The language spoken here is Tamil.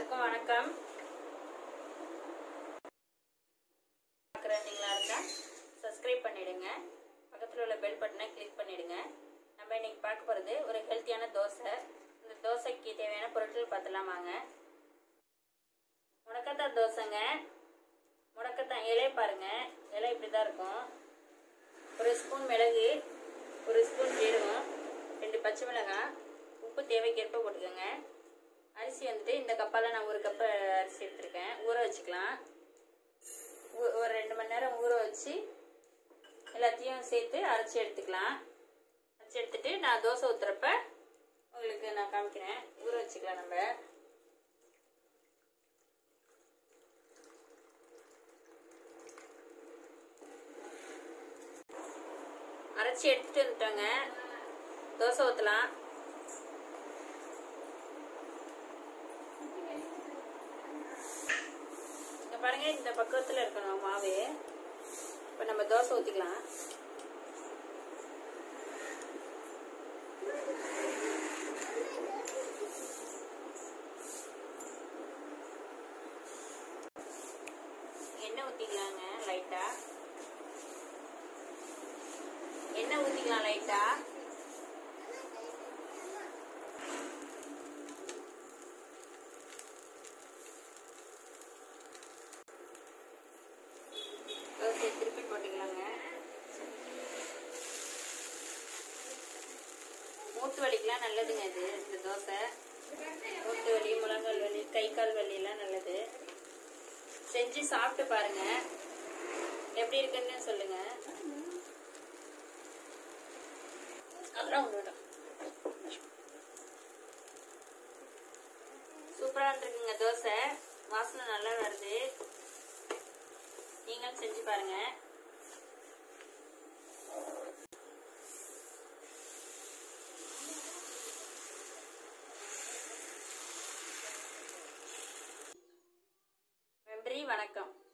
எல்லாருக்கும் வணக்கம் பார்க்குறீங்களா இருந்தால் சப்ஸ்கிரைப் பண்ணிடுங்க பக்கத்தில் உள்ள பெல் பட்டனை கிளிக் பண்ணிடுங்க நம்ம இன்னைக்கு பார்க்க போகிறது ஒரு ஹெல்த்தியான தோசை இந்த தோசைக்கு தேவையான பொருட்கள் பார்த்துலாம் வாங்க முடக்கத்தான் தோசைங்க முடக்கத்தான் இலையை பாருங்க இலை இப்படி தான் இருக்கும் ஒரு ஸ்பூன் மிளகு ஒரு ஸ்பூன் ஜீரகம் ரெண்டு பச்சை மிளகாய் உப்பு தேவைக்கேற்ப போட்டுக்கோங்க அரிசி வந்துட்டு இந்த கப்பால் நான் ஒரு கப்பு அரிசி எடுத்திருக்கேன் ஊற வச்சுக்கலாம் ஊ- ஒரு ரெண்டு மணி நேரம் ஊற வச்சு எல்லாத்தையும் சேர்த்து அரைச்சி எடுத்துக்கலாம் அரைச்சி எடுத்துட்டு நான் தோசை ஊற்றுறப்ப உங்களுக்கு நான் காமிக்கிறேன் ஊற வச்சுக்கலாம் நம்ம அரைச்சி எடுத்துட்டு வந்துட்டோங்க தோசை ஊற்றலாம் இங்க பாருங்க இந்த பக்குவத்தில் இருக்கணும் மாவு இப்போ நம்ம தோசை ஊற்றிக்கலாம் எண்ணெய் ஊற்றிக்கலாங்க லைட்டாக எண்ணெய் ஊற்றிக்கலாம் லைட்டாக தோசையை திருப்பி போட்டுக்கலாங்க மூட்டு வலிக்கெல்லாம் நல்லதுங்க இது இந்த தோசை மூட்டு வலி முழங்கால் வலி கை கால் வலி எல்லாம் நல்லது செஞ்சு சாப்பிட்டு பாருங்க எப்படி இருக்குன்னு சொல்லுங்க அப்புறம் உங்களோட சூப்பராக இருக்குங்க தோசை வாசனை நல்லா வருது நீங்களும் செஞ்சு பாருங்க நன்றி வணக்கம்